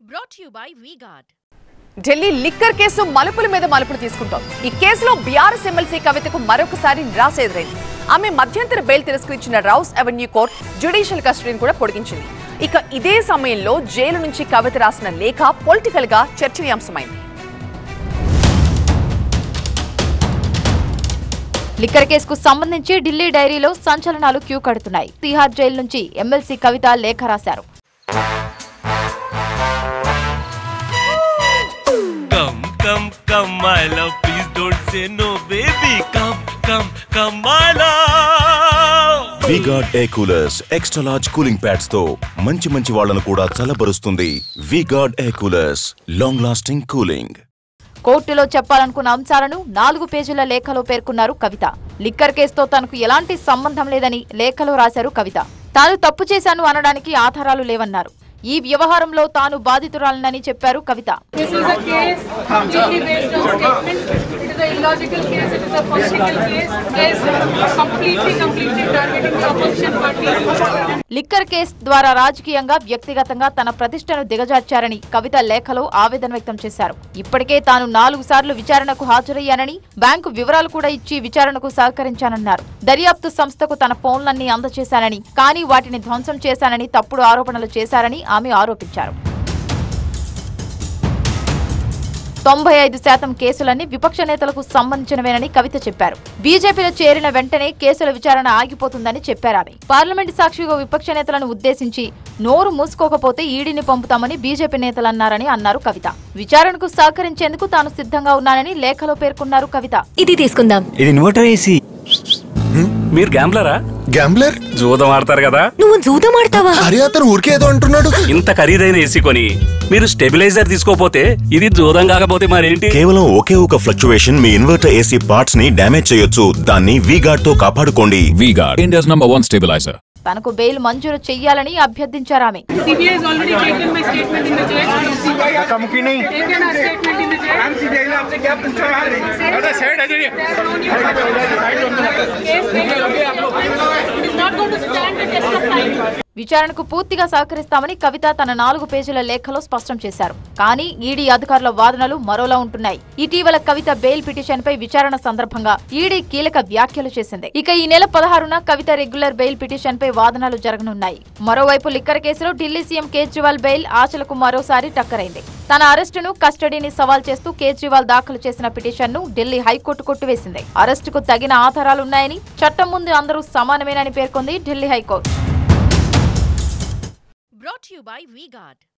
brought to you by VGuard. Delhi liquor case మలుపుల మీద మలుపులు తీసుకుంటోంది ఈ కేసులో బీఆర్ఎస్ ఎమ్మెల్సీ కవితకు మరొకసారి నిరాశ ఎదురైంది ఆమె మధ్యంతర బెయిల్ తిరస్కరించిన రౌస్ అవెన్యూ కోర్ట్ జ్యుడిషియల్ కస్టడీని కూడా పొడిగించింది ఇక ఇదే సమయంలో జైలు నుంచి కవిత రాసిన లేఖ పొలిటికల్ గా చర్చనీయాంశమైంది లిక్కర్ కేసుకు సంబంధించి ఢిల్లీ డైరీలో సంచలనాలు క్యూ కడుతున్నాయి తిహార్ జైలు నుంచి ఎమ్మెల్సీ కవిత లేఖ రాశారు Come, come, come, my love. Please don't say no, baby. Come, come, come, my love. VGuard air coolers extra large cooling pads తో మంచి మంచి వాళ్ళను కూడా చల్లబరుస్తుంది VGuard air coolers long lasting cooling కోర్టులో చెప్పాలనుకున్న అంశాలను నాలుగు పేజీల లేఖలో పేర్కొన్నారు కవిత లిక్కర్ కేసుతో తనకు ఎలాంటి సంబంధం లేదని లేఖలో రాశారు కవిత తాను తప్పు చేశాను అనడానికి ఆధారాలు లేవన్నారు ఈ వ్యవహారంలో తాను బాధితురాలనని చెప్పారు Kavitha This is a case completely based on statement. It is a illogical case. It is a political case. It is completely, completely targeting the opposition party. Liquor case ద్వారా రాజకీయంగా వ్యక్తిగతంగా తన ప్రతిష్టను దిగజార్చారని కవిత లేఖలో ఆవేదన వ్యక్తం చేశారు ఇప్పటికే తాను నాలుగు సార్లు విచారణకు హాజరయ్యానని బ్యాంకు వివరాలు కూడా ఇచ్చి విచారణకు సహకరించానన్నారు దర్యాప్తు సంస్థకు తన ఫోన్లన్నీ అందజేశానని కానీ వాటిని ధ్వంసం చేశానని తప్పుడు ఆరోపణలు చేశారని ఆమె ఆరోపించారు తొంభై ఐదు శాతం కేసులన్నీ విపక్ష నేతలకు సంబంధించినవేనని కవిత చెప్పారు బీజేపీలో చేరిన వెంటనే కేసుల విచారణ ఆగిపోతుందని చెప్పారు ఆమె పార్లమెంటు సాక్షిగా విపక్ష నేతలను ఉద్దేశించి నోరు మూసుకోకపోతే ఈడీని పంపుతామని బీజేపీ నేతలు అన్నారని అన్నారు కవిత విచారణకు సహకరించేందుకు తాను సిద్ధంగా ఉన్నానని లేఖలో పేర్కొన్నారు కవిత ఇది తీసుకుందాం ఇది ఇన్వర్టర్ ఏసీ మీరు గ్యాంబ్లరా గ్యాంబ్లర్ జూదం ఆడతారు కదా నువ్వు జూదం ఆడతావా అరే అతను ఊరికే ఏదో అంటున్నాడు ఇంత ఖరీదైన ఏసీ కొని మీరు స్టెబిలైజర్ తీసుకోపోతే ఇది జూదం కాకపోతే మరేంటి కేవలం ఒకే ఒక ఫ్లక్చువేషన్ మీ ఇన్వర్టర్ ఏసీ పార్ట్స్ ని డ్యామేజ్ చేయొచ్చు దాన్ని వీగార్డ్ తో కాపాడుకోండి VGuard, India's number one stabilizer. తనకు బెయిల్ మంజూరు చెయ్యాలని అభ్యర్థించారు ఆమె CBI has already taken my statement in the jail. Taken our statement in the jail. There is no new case. It is not going to stand the test of time. విచారణకు పూర్తిగా సహకరిస్తామని కవిత తన నాలుగు పేజీల లేఖలో స్పష్టం చేశారు కానీ ఈడీ అధికారుల వాదనలు మరోలా ఉంటున్నాయి ఇటీవల కవిత బెయిల్ పిటిషన్ పై విచారణ సందర్భంగా ఈడీ కీలక వ్యాఖ్యలు చేసింది ఇక ఈ నెల పదహారున కవిత రెగ్యులర్ బెయిల్ పిటిషన్ పై వాదనలు జరగనున్నాయి మరోవైపు లిక్కర్ కేసులో ఢిల్లీ సీఎం కేజ్రీవాల్ బెయిల్ ఆశలకు మరోసారి టక్కరైంది తన అరెస్టును కస్టడీని సవాల్ చేస్తూ కేజ్రీవాల్ దాఖలు చేసిన పిటిషన్ ను ఢిల్లీ హైకోర్టు కొట్టివేసింది అరెస్టుకు తగిన ఆధారాలున్నాయని చట్టం ముందు అందరూ సమానమేనని పేర్కొంది Delhi high court Brought to you by VGuard.